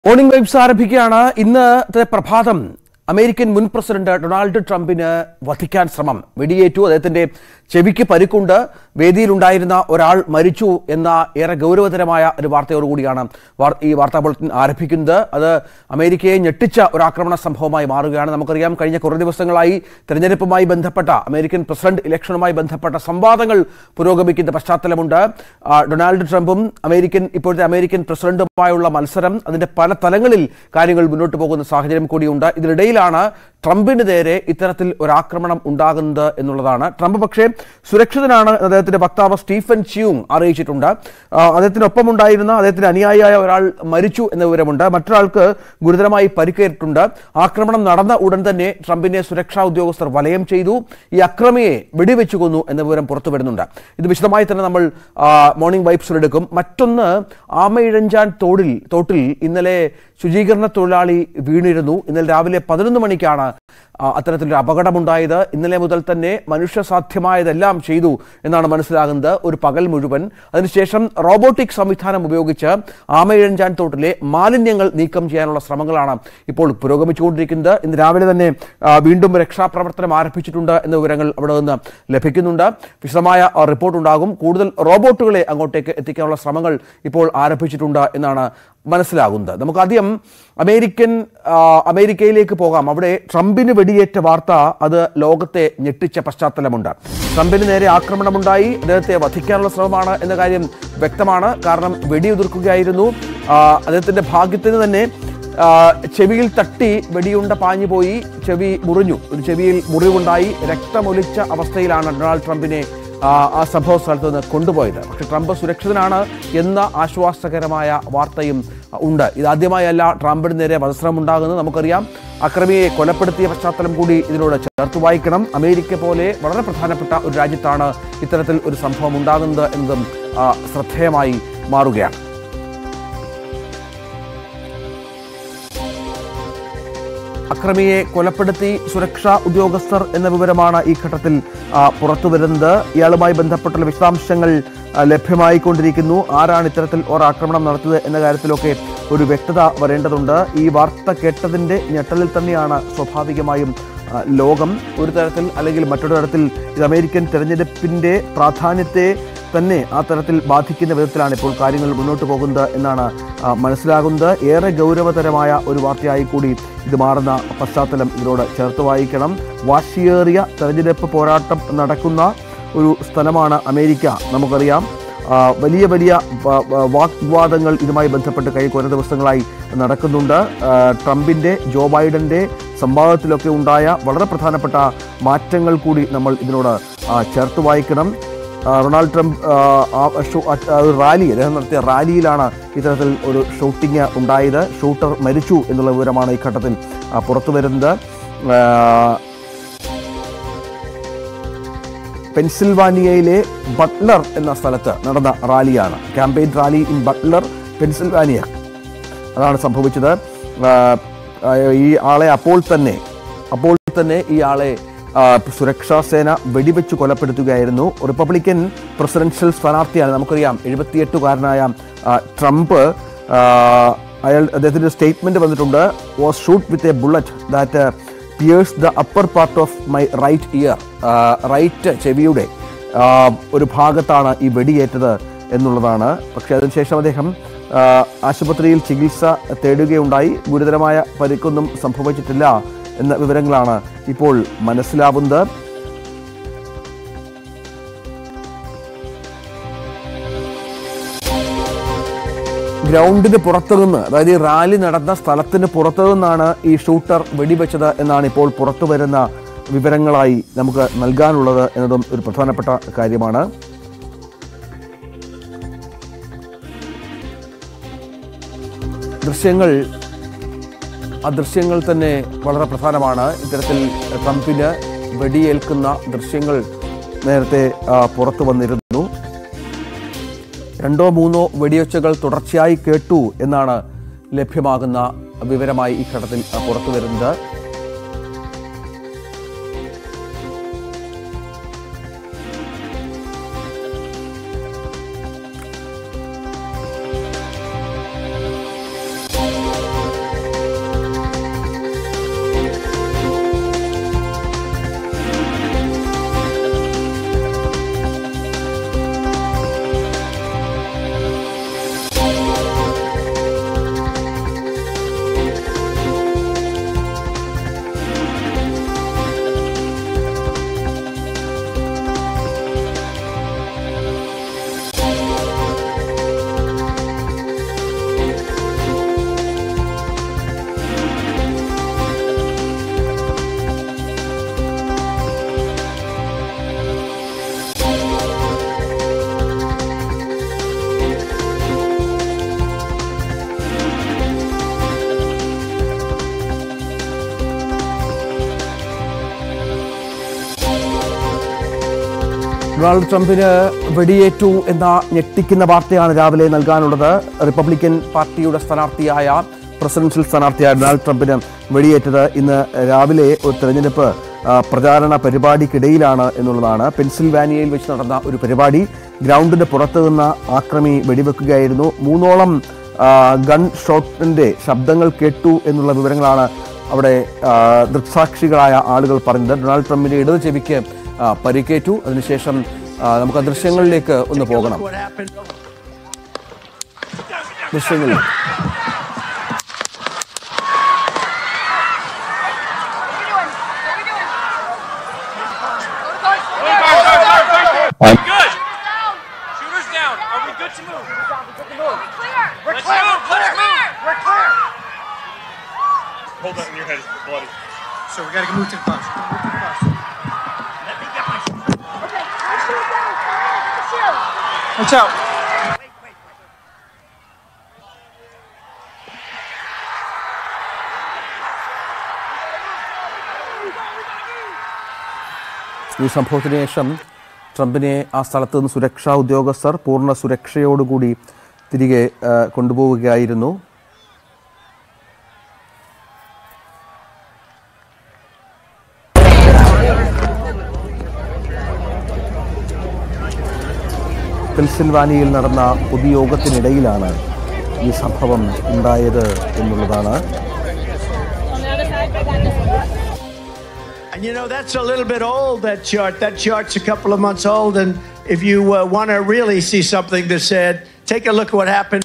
Morning vibes ആരംഭിക്കുകയാണ് ഇന്നത്തെ പ്രഭാതം അമേരിക്കൻ മുൻ പ്രസിഡന്റ് ഡൊണാൾഡ് ട്രംപിന് വധിക്കാൻ ശ്രമം വെടിയേറ്റു അദ്ദേഹത്തിന്റെ ചെവിക്ക് പരിക്കുണ്ട് വേദിയിലുണ്ടായിരുന്ന ഒരാൾ മരിച്ചു എന്ന ഏറെ ഗൗരവതരമായ ഒരു വാർത്തയോടുകൂടിയാണ് വാർ- ഈ വാർത്താ ബുള്ളറ്റിൻ ആരംഭിക്കുന്നത് അത് അമേരിക്കയെ ഞെട്ടിച്ച ഒരു ആക്രമണ സംഭവമായി മാറുകയാണ് നമുക്കറിയാം കഴിഞ്ഞ കുറേ ദിവസങ്ങളായി തെരഞ്ഞെടുപ്പുമായി ബന്ധപ്പെട്ട അമേരിക്കൻ പ്രസിഡന്റ് ഇലക്ഷനുമായി ബന്ധപ്പെട്ട സംവാദങ്ങൾ പുരോഗമിക്കുന്ന പശ്ചാത്തലമുണ്ട് ആ, ഡൊണാൾഡ് ട്രംപും അമേരിക്കൻ ഇപ്പോഴത്തെ അമേരിക്കൻ പ്രസിഡന്റുമായുള്ള മത്സരം അതിന്റെ പല തലങ്ങളിൽ കാര്യങ്ങൾ മുന്നോട്ട് പോകുന്ന സാഹചര്യം കൂടിയുണ്ട് ഇതിനിടയിലാണ് ട്രംപിന് നേരെ ഇത്തരത്തിൽ ഒരു ആക്രമണം ഉണ്ടാകുന്നത് എന്നുള്ളതാണ് ട്രംപ് പക്ഷേ സുരക്ഷിതനാണ് എന്ന് അദ്ദേഹത്തിന്റെ വക്താവ് സ്റ്റീഫൻ ച്യൂങ് അറിയിച്ചിട്ടുണ്ട് ആ, അദ്ദേഹത്തിനൊപ്പം ഉണ്ടായിരുന്ന അദ്ദേഹത്തിന്റെ അനുയായിയായ ഒരാൾ മരിച്ചു എന്ന വിവരമുണ്ട് മറ്റൊരാൾക്ക് ഗുരുതരമായി പരിക്കേറ്റിട്ടുണ്ട് ആക്രമണം നടന്ന ഉടൻ തന്നെ ട്രംപിനെ സുരക്ഷാ ഉദ്യോഗസ്ഥർ വലയം ചെയ്തു ഈ അക്രമിയെ വെടിവെച്ചു കൊന്നു എന്ന വിവരം പുറത്തു വരുന്നുണ്ട് ഇത് വിശദമായി തന്നെ നമ്മൾ ആ, മോർണിംഗ് വൈബ്സിലെടുക്കും മറ്റൊന്ന് ആമയിഴഞ്ചാൻ തോടിൽ തോട്ടിൽ ഇന്നലെ ശുചീകരണ തൊഴിലാളി വീണിരുന്നു ഇന്നലെ രാവിലെ പതിനൊന്ന് മണിക്കാണ് ആ, അത്തരത്തിലൊരു അപകടമുണ്ടായത് ഇന്നലെ മുതൽ തന്നെ മനുഷ്യസാധ്യമായതെല്ലാം ചെയ്തു എന്നാണ് മനസ്സിലാകുന്നത് ഒരു പകൽ മുഴുവൻ അതിനുശേഷം റോബോട്ടിക് സംവിധാനം ഉപയോഗിച്ച് ആമയിഴഞ്ചാൻ തോട്ടിലെ മാലിന്യങ്ങൾ നീക്കം ചെയ്യാനുള്ള ശ്രമങ്ങളാണ് ഇപ്പോൾ പുരോഗമിച്ചുകൊണ്ടിരിക്കുന്നത് ഇന്ന് രാവിലെ തന്നെ ആ, വീണ്ടും രക്ഷാപ്രവർത്തനം ആരംഭിച്ചിട്ടുണ്ട് എന്ന വിവരങ്ങൾ അവിടെ നിന്ന് ലഭിക്കുന്നുണ്ട് വിശദമായ ആ, റിപ്പോർട്ട് ഉണ്ടാകും കൂടുതൽ റോബോട്ടുകളെ അങ്ങോട്ടേക്ക് എത്തിക്കാനുള്ള ശ്രമങ്ങൾ ഇപ്പോൾ ആരംഭിച്ചിട്ടുണ്ട് എന്നാണ് മനസ്സിലാകുന്നത് നമുക്ക് ആദ്യം അമേരിക്കൻ ആ, അമേരിക്കയിലേക്ക് പോകാം അവിടെ ട്രംപിന് വെടിയേറ്റ വാർത്ത അത് ലോകത്തെ ഞെട്ടിച്ച പശ്ചാത്തലമുണ്ട് ട്രംപിന് നേരെ ആക്രമണമുണ്ടായി അദ്ദേഹത്തെ വധിക്കാനുള്ള ശ്രമമാണ് എന്ന കാര്യം വ്യക്തമാണ് കാരണം വെടിയുതിർക്കുകയായിരുന്നു ആ, അദ്ദേഹത്തിന്റെ ഭാഗ്യത്തിന് തന്നെ ആ, ചെവിയിൽ തട്ടി വെടിയുണ്ട പാഞ്ഞു പോയി ചെവി മുറിഞ്ഞു ഒരു ചെവിയിൽ മുറിവുണ്ടായി രക്തമൊലിച്ച അവസ്ഥയിലാണ് ഡൊണാൾഡ് ട്രംപിനെ ആ, ആ സംഭവ സ്ഥലത്ത് നിന്ന് കൊണ്ടുപോയത് പക്ഷേ ട്രംപ് സുരക്ഷിതനാണ് എന്ന ആശ്വാസകരമായ വാർത്തയും ഉണ്ട് ഇതാദ്യമായല്ല ട്രംപിന് നേരെ വധശ്രമം ഉണ്ടാകുന്നത് നമുക്കറിയാം അക്രമിയെ കൊലപ്പെടുത്തിയ പശ്ചാത്തലം കൂടി ഇതിനോട് ചേർത്ത് വായിക്കണം അമേരിക്ക പോലെ വളരെ പ്രധാനപ്പെട്ട ഒരു രാജ്യത്താണ് ഇത്തരത്തിൽ ഒരു സംഭവം ഉണ്ടാകുന്നത് എന്നതും ആ, ശ്രദ്ധേയമായി മാറുകയാണ് അക്രമിയെ കൊലപ്പെടുത്തി സുരക്ഷാ ഉദ്യോഗസ്ഥർ എന്ന വിവരമാണ് ഈ ഘട്ടത്തിൽ ആ, പുറത്തു വരുന്നത് ഇയാളുമായി ബന്ധപ്പെട്ടുള്ള വിശദാംശങ്ങൾ ആ, ലഭ്യമായിക്കൊണ്ടിരിക്കുന്നു ആരാണ് ഇത്തരത്തിൽ ഒരു ആക്രമണം നടത്തിയത് എന്ന കാര്യത്തിലൊക്കെ ഒരു വ്യക്തത വരേണ്ടതുണ്ട് ഈ വാർത്ത കേട്ടതിന്റെ ഞെട്ടലിൽ തന്നെയാണ് സ്വാഭാവികമായും ആ, ലോകം ഒരു തരത്തിൽ അല്ലെങ്കിൽ മറ്റൊരു തരത്തിൽ ഇത് അമേരിക്കൻ തെരഞ്ഞെടുപ്പിന്റെ പ്രാധാന്യത്തെ തന്നെ ആ തരത്തിൽ ബാധിക്കുന്ന വിധത്തിലാണ് ഇപ്പോൾ കാര്യങ്ങൾ മുന്നോട്ട് പോകുന്നത് എന്നാണ് ആ, മനസ്സിലാകുന്നത് ഏറെ ഗൗരവതരമായ ഒരു വാർത്തയായി കൂടി ഇത് മാറുന്ന പശ്ചാത്തലം ഇതിനോട് ചേർത്ത് വായിക്കണം വാശിയേറിയ തെരഞ്ഞെടുപ്പ് പോരാട്ടം നടക്കുന്ന ഒരു സ്ഥലമാണ് അമേരിക്ക നമുക്കറിയാം ആ, വലിയ വലിയ വ- വ- വാഗ്വാദങ്ങൾ ഇതുമായി ബന്ധപ്പെട്ട് കഴിഞ്ഞ കുറേ ദിവസങ്ങളായി നടക്കുന്നുണ്ട് ആ, ട്രംപിന്റെ ജോ ബൈഡന്റെ സംവാദത്തിലൊക്കെ ഉണ്ടായ വളരെ പ്രധാനപ്പെട്ട മാറ്റങ്ങൾ കൂടി നമ്മൾ ഇതിനോട് ആ, ചേർത്ത് വായിക്കണം ആ, റൊണാൾഡ് ട്രംപ് ആ, ആ ഷൂ- ആ, ആ, ഒരു റാലി അദ്ദേഹം നടത്തിയ റാലിയിലാണ് ഇത്തരത്തിൽ ഒരു ഷൂട്ടിംഗ് ഉണ്ടായത് ഷൂട്ടർ മരിച്ചു എന്നുള്ള വിവരമാണ് ഈ ഘട്ടത്തിൽ ആ, പുറത്തു വരുന്നത് ആ, പെൻസിൽവാനിയയിലെ ബട്ട്ലർ എന്ന സ്ഥലത്ത് നടന്ന റാലിയാണ് campaign rally in Butler Pennsylvania അതാണ് സംഭവിച്ചത് ആ, ആ, ഈ ആളെ അപ്പോൾ തന്നെ അപ്പോൾ തന്നെ ഈ ആളെ ആ, സുരക്ഷാ സേന വെടിവെച്ച് കൊലപ്പെടുത്തുകയായിരുന്നു റിപ്പബ്ലിക്കൻ പ്രസിഡൻഷ്യൽ സ്ഥാനാർത്ഥിയാണ് നമുക്കറിയാം എഴുപത്തിയെട്ടുകാരനായ ആ, ട്രംപ് ആ, അയാൾ അദ്ദേഹത്തിൻ്റെ സ്റ്റേറ്റ്മെന്റ് വന്നിട്ടുണ്ട് was shoot with a bullet that pierce the upper part of my right ear right ചെവിയുടെ ആ, ഒരു ഭാഗത്താണ് ഈ വെടിയേറ്റത് എന്നുള്ളതാണ് പക്ഷേ അതിനുശേഷം അദ്ദേഹം ആ, ആശുപത്രിയിൽ ചികിത്സ തേടുകയുണ്ടായി ഗുരുതരമായ പരിക്കൊന്നും സംഭവിച്ചിട്ടില്ല എന്ന വിവരങ്ങളാണ് ഇപ്പോൾ മനസ്സിലാവുന്നത് ഗ്രൗണ്ടിന് പുറത്തു നിന്ന് അതായത് ഈ റാലി നടന്ന സ്ഥലത്തിന് പുറത്തു നിന്നാണ് ഈ ഷൂട്ടർ വെടിവെച്ചത് എന്നാണ് ഇപ്പോൾ പുറത്തു വരുന്ന വിവരങ്ങളായി നമുക്ക് നൽകാനുള്ളത് എന്നതും ഒരു പ്രധാനപ്പെട്ട കാര്യമാണ് ദൃശ്യങ്ങൾ ആ ദൃശ്യങ്ങൾ തന്നെ വളരെ പ്രധാനമാണ് ഇത്തരത്തിൽ ട്രംപിന് വെടിയേൽക്കുന്ന ദൃശ്യങ്ങൾ നേരത്തെ ആ, പുറത്തു വന്നിരുന്നു രണ്ടോ മൂന്നോ വെടിയൊച്ചകൾ തുടർച്ചയായി കേട്ടു എന്നാണ് ലഭ്യമാകുന്ന വിവരമായി ഈ ഘട്ടത്തിൽ ആ, പുറത്തു വരുന്നത് ഡൊണാൾഡ് ട്രംപിന് വെടിയേറ്റു എന്ന ഞെട്ടിക്കുന്ന വാർത്തയാണ് രാവിലെ നൽകാനുള്ളത് റിപ്പബ്ലിക്കൻ പാർട്ടിയുടെ സ്ഥാനാർത്ഥിയായ പ്രസിഡൻഷ്യൽ സ്ഥാനാർത്ഥിയായ ഡൊണാൾഡ് ട്രംപിന് വെടിയേറ്റത് ഇന്ന് രാവിലെ ഒരു തെരഞ്ഞെടുപ്പ് ആ, പ്രചാരണ പരിപാടിക്കിടയിലാണ് എന്നുള്ളതാണ് പെൻസിൽവാനിയയിൽ വെച്ച് നടന്ന ഒരു പരിപാടി ഗ്രൗണ്ടിന് പുറത്തു നിന്ന് ആക്രമി വെടിവെക്കുകയായിരുന്നു മൂന്നോളം ആ, ഗൺ ഷോട്ടിന്റെ ശബ്ദങ്ങൾ കേട്ടു എന്നുള്ള വിവരങ്ങളാണ് അവിടെ ആ, ദൃക്സാക്ഷികളായ ആളുകൾ പറഞ്ഞത് ഡൊണാൾഡ് ട്രംപിന്റെ ഇടത് ചെവിക്ക് ആ, പരിക്കേറ്റു അതിനുശേഷം ആ, നമുക്ക് ആ ദൃശ്യങ്ങളിലേക്ക് ഒന്ന് പോകണം What happened? ദൃശ്യങ്ങളിൽ Good. Shooters down. Are we good to move? We're Let's clear. move. We're Let's clear. move. We're clear. Hold that in your head. It's bloody. So we gotta move to the bus. Move to the bus. Let me get my Watch out. ഈ സംഭവത്തിന് ശേഷം ട്രംപിനെ ആ സ്ഥലത്ത് നിന്ന് സുരക്ഷാ ഉദ്യോഗസ്ഥർ പൂർണ്ണ സുരക്ഷയോടുകൂടി തിരികെ ആ, കൊണ്ടുപോവുകയായിരുന്നു പെൻസിൽവാനിയയിൽ നടന്ന പൊതുയോഗത്തിനിടയിലാണ് ഈ സംഭവം ഉണ്ടായത് എന്നുള്ളതാണ് On the other side, I got this one. And you know, that's a little bit old, that chart. That chart's a couple of months old. And if you uh, want to really see something that said, take a look at what happened.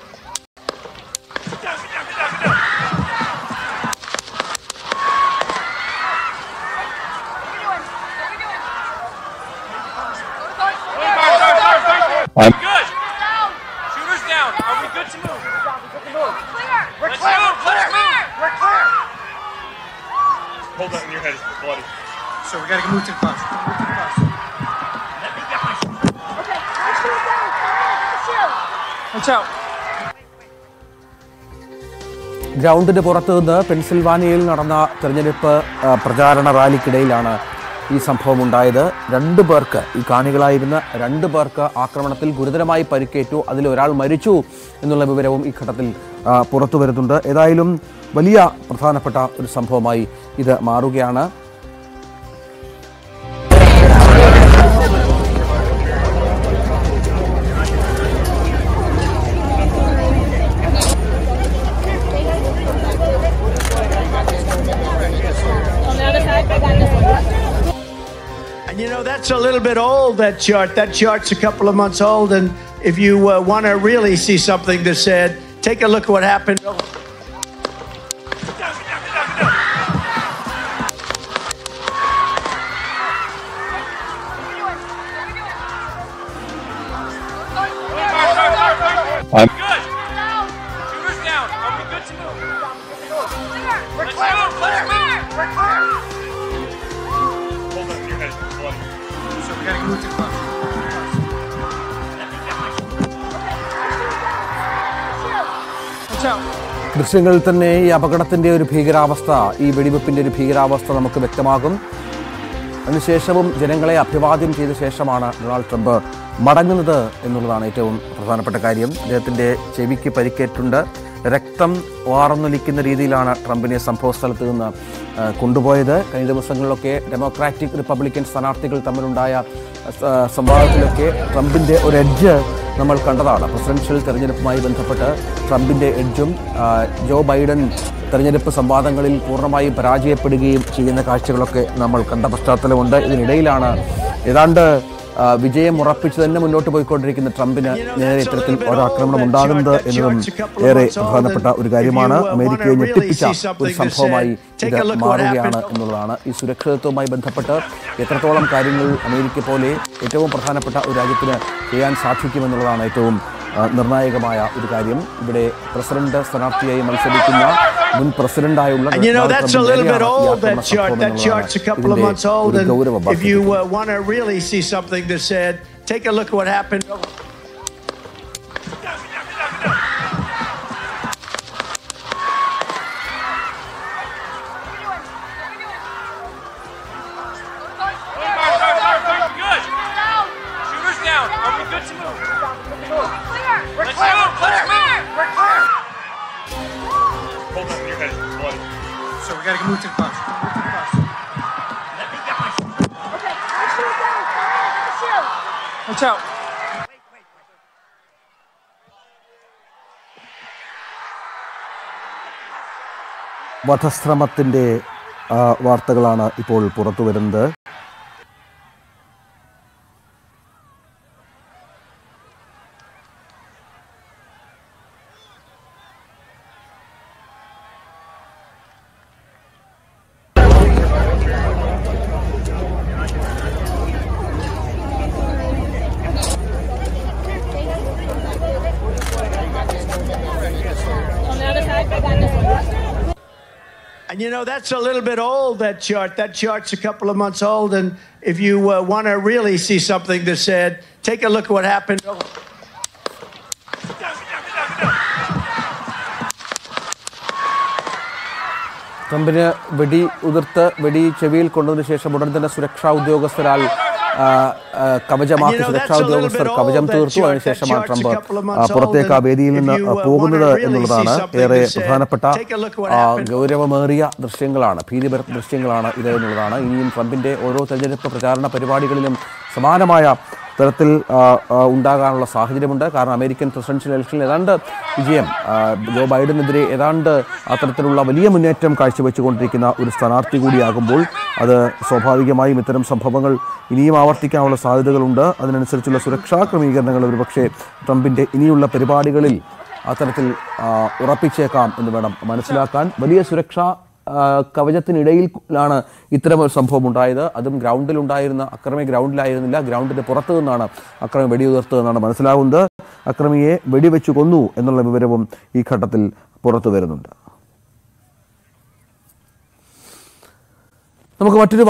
Good. Shooters down. Are we good to move? We're Let's clear. move. We're Let's clear. move. We're clear. Hold that in your head. It's bloody. So we gotta move to the bus. Move to the bus. Let me get my Watch out. ഗ്രൗണ്ടിന് പുറത്തു നിന്ന് പെൻസിൽവാനിയയിൽ നടന്ന തെരഞ്ഞെടുപ്പ് ആ, പ്രചാരണ റാലിക്കിടയിലാണ് ഈ സംഭവം ഉണ്ടായത് രണ്ടു പേർക്ക് ഈ കാണികളായിരുന്ന രണ്ടു പേർക്ക് ആക്രമണത്തിൽ ഗുരുതരമായി പരിക്കേറ്റു അതിൽ ഒരാൾ മരിച്ചു എന്നുള്ള വിവരവും ഈ ഘട്ടത്തിൽ ആ, പുറത്തു വരുന്നുണ്ട് ഏതായാലും വലിയ പ്രധാനപ്പെട്ട ഒരു സംഭവമായി ഇത് മാറുകയാണ് On the other side, I got this one. And you know, that's a little bit old, that chart. That chart's a couple of months old. And if you uh, want to really see something that said, take a look at what happened. Good. Shooters down. Are we good to move? Let's move. Let's move. Hold that in your head. It's bloody. So we gotta move to the bus. Watch out. ദൃശ്യങ്ങളിൽ തന്നെ ഈ അപകടത്തിന്റെ ഒരു ഭീകരാവസ്ഥ ഈ വെടിവെപ്പിന്റെ ഒരു ഭീകരാവസ്ഥ നമുക്ക് വ്യക്തമാകും അതിനുശേഷവും ജനങ്ങളെ അഭിവാദ്യം ചെയ്ത ശേഷമാണ് ഡൊണാൾഡ് ട്രംപ് മടങ്ങുന്നത് എന്നുള്ളതാണ് ഏറ്റവും പ്രധാനപ്പെട്ട കാര്യം അദ്ദേഹത്തിന്റെ ചെവിക്ക് പരിക്കേറ്റുണ്ട് രക്തം വാർന്നൊലിക്കുന്ന രീതിയിലാണ് ട്രംപിനെ സംഭവ സ്ഥലത്ത് നിന്ന് ആ, കൊണ്ടുപോയത് കഴിഞ്ഞ ദിവസങ്ങളിലൊക്കെ ഡെമോക്രാറ്റിക് റിപ്പബ്ലിക്കൻ സ്ഥാനാർത്ഥികൾ തമ്മിലുണ്ടായ ആ, സംവാദത്തിലൊക്കെ ട്രംപിന്റെ ഒരു എഡ്ജ് നമ്മൾ കണ്ടതാണ് പ്രസിഡൻഷ്യൽ തെരഞ്ഞെടുപ്പുമായി ബന്ധപ്പെട്ട് ട്രംപിന്റെ എഡ്ജും ആ, ജോ ബൈഡൻ തെരഞ്ഞെടുപ്പ് സംവാദങ്ങളിൽ പൂർണ്ണമായും പരാജയപ്പെടുകയും ചെയ്യുന്ന കാഴ്ചകളൊക്കെ നമ്മൾ കണ്ട പശ്ചാത്തലമുണ്ട് ഇതിനിടയിലാണ് ഏതാണ്ട് ആ, വിജയം ഉറപ്പിച്ച് തന്നെ മുന്നോട്ട് പോയിക്കൊണ്ടിരിക്കുന്ന ട്രംപിന് നേരെ ഇത്തരത്തിൽ ഒരു ആക്രമണം ഉണ്ടാകുന്നത് എന്നതും ഏറെ പ്രധാനപ്പെട്ട ഒരു കാര്യമാണ് അമേരിക്കയെ ഞെട്ടിപ്പിച്ച ഒരു സംഭവമായി ഇത് മാറുകയാണ് എന്നുള്ളതാണ് ഈ സുരക്ഷിതത്വവുമായി ബന്ധപ്പെട്ട് എത്രത്തോളം കാര്യങ്ങൾ അമേരിക്ക പോലെ ഏറ്റവും പ്രധാനപ്പെട്ട ഒരു രാജ്യത്തിന് ചെയ്യാൻ സാധിക്കുമെന്നുള്ളതാണ് ഏറ്റവും ആ, നിർണായകമായ ഒരു കാര്യം ഇവിടെ പ്രസിഡന്റ് സ്ഥാനാർത്ഥിയായി മത്സരിക്കുന്ന മുൻ പ്രസിഡന്റായുള്ള And you know, Donald that's a little bit ട്രംപിനെതിരെയാണ് ഈ old, that ആക്രമണ chart. സംഭവം That chart's a couple of എന്നുള്ളതാണ് months old. ഇതിന്റെ ഒരു And ഗൗരവം if you വർദ്ധിപ്പിക്കുന്നത്. uh, want to really see something that said, take a look at what happened. Good. Hold up, your head is bloody. So we gotta move to the bus. Move to the bus. Let me get my Okay, my shoes down. My shoe. Watch out. വധശ്രമത്തിന്റെ ആ, വാർത്തകളാണ് ഇപ്പോൾ പുറത്തു വരുന്നത് On the other side, I got this one. And you know, that's a little bit old, that chart. That chart's a couple of months old. And if you uh, want to really see something that said, take a look at what happened. ട്രംപിന് വെടി ഉതിർത്ത് വെടി ചെവിയിൽ കൊണ്ടതിന് ശേഷം ഉടൻ തന്നെ സുരക്ഷാ ഉദ്യോഗസ്ഥരാൽ ആ, ആ, കവചമാക്കി സുരക്ഷാ ഉദ്യോഗസ്ഥർ കവചം തീർത്തു അതിനുശേഷമാണ് ട്രംപ് ആ, പുറത്തേക്ക് ആ വേദിയിൽ നിന്ന് പോകുന്നത് എന്നുള്ളതാണ് ഏറെ പ്രധാനപ്പെട്ട ആ, ഗൗരവമേറിയ ദൃശ്യങ്ങളാണ് ഭീതിപരത്ത ദൃശ്യങ്ങളാണ് ഇത് എന്നുള്ളതാണ് ഇനിയും ട്രംപിന്റെ ഓരോ തെരഞ്ഞെടുപ്പ് പ്രചാരണ പരിപാടികളിലും സമാനമായ തരത്തിൽ ആ, ആ, ഉണ്ടാകാനുള്ള സാഹചര്യമുണ്ട് കാരണം അമേരിക്കൻ പ്രസിഡൻഷ്യൽ ഇലക്ഷനിൽ ഏതാണ്ട് വിജയം ആ, ജോ ബൈഡനെതിരെ ഏതാണ്ട് അത്തരത്തിലുള്ള വലിയ മുന്നേറ്റം കാഴ്ചവെച്ചുകൊണ്ടിരിക്കുന്ന ഒരു സ്ഥാനാർത്ഥി കൂടിയാകുമ്പോൾ അത് സ്വാഭാവികമായും ഇത്തരം സംഭവങ്ങൾ ഇനിയും ആവർത്തിക്കാനുള്ള സാധ്യതകളുണ്ട് അതിനനുസരിച്ചുള്ള സുരക്ഷാ ക്രമീകരണങ്ങൾ ഒരുപക്ഷെ ട്രംപിൻ്റെ ഇനിയുള്ള പരിപാടികളിൽ അത്തരത്തിൽ ആ, ഉറപ്പിച്ചേക്കാം എന്ന് വേണം മനസ്സിലാക്കാൻ വലിയ സുരക്ഷാ ആ, കവചത്തിനിടയിലാണ് ഇത്തരം ഒരു സംഭവം ഉണ്ടായത് അതും ഗ്രൗണ്ടിൽ ഉണ്ടായിരുന്ന അക്രമി ഗ്രൗണ്ടിലായിരുന്നില്ല ഗ്രൗണ്ടിന്റെ പുറത്തു നിന്നാണ് അക്രമി വെടിയുതിർത്തതെന്നാണ് മനസ്സിലാവുന്നത് അക്രമിയെ വെടിവെച്ചു കൊന്നു എന്നുള്ള വിവരവും ഈ ഘട്ടത്തിൽ പുറത്തു വരുന്നുണ്ട് നമുക്ക് മറ്റൊരു